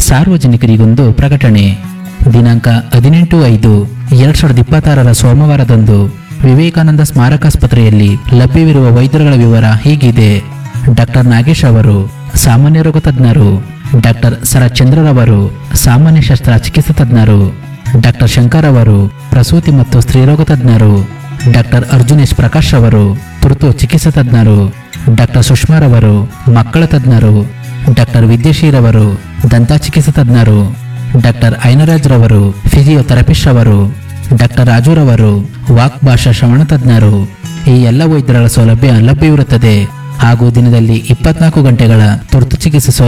ಸಾರ್ವಜನಿಕರಿಗೊಂದು ಪ್ರಕಟಣೆ ದಿನಾಂಕ ಹದಿನೆಂಟು ಐದು ಎರಡ್ ಸಾವಿರದ ಇಪ್ಪತ್ತಾರರ ಸೋಮವಾರದಂದು ವಿವೇಕಾನಂದ ಸ್ಮಾರಕಾಸ್ಪತ್ರೆಯಲ್ಲಿ ಲಭ್ಯವಿರುವ ವೈದ್ಯರುಗಳ ವಿವರ ಹೀಗಿದೆ ಡಾಕ್ಟರ್ ನಾಗೇಶ್ ಅವರು ಸಾಮಾನ್ಯ ರೋಗ ತಜ್ಞರು ಡಾಕ್ಟರ್ ಶರತ್ಚಂದ್ರರವರು ಸಾಮಾನ್ಯ ಶಸ್ತ್ರ ಚಿಕಿತ್ಸಾ ತಜ್ಞರು ಡಾಕ್ಟರ್ ಶಂಕರ್ ಅವರು ಪ್ರಸೂತಿ ಮತ್ತು ಸ್ತ್ರೀರೋಗ ತಜ್ಞರು ಡಾಕ್ಟರ್ ಅರ್ಜುನೇಶ್ ಪ್ರಕಾಶ್ ಅವರು ತುರ್ತು ಚಿಕಿತ್ಸಾ ತಜ್ಞರು ಡಾಕ್ಟರ್ ಸುಷ್ಮಾರವರು ಮಕ್ಕಳ ತಜ್ಞರು ಡಾಕ್ಟರ್ ವಿದ್ಯಾಶೀರವರು ದಂತ ಚಿಕಿತ್ಸಾ ತಜ್ಞರು ಡಾಕ್ಟರ್ ಐನರಾಜ್ ರವರು ಫಿಸಿಯೋಥೆರಪಿಸ್ಟ್ ಅವರು ಡಾಕ್ಟರ್ ರಾಜುರವರು ವಾಕ್ ಭಾಷಾ ಶ್ರವಣ ತಜ್ಞರು ಈ ಎಲ್ಲ ವೈದ್ಯರ ಸೌಲಭ್ಯ ಲಭ್ಯವಿರುತ್ತದೆ ಹಾಗೂ ದಿನದಲ್ಲಿ ಇಪ್ಪತ್ನಾಲ್ಕು ಗಂಟೆಗಳ ತುರ್ತು ಚಿಕಿತ್ಸೆ ಸೌಲಭ್ಯ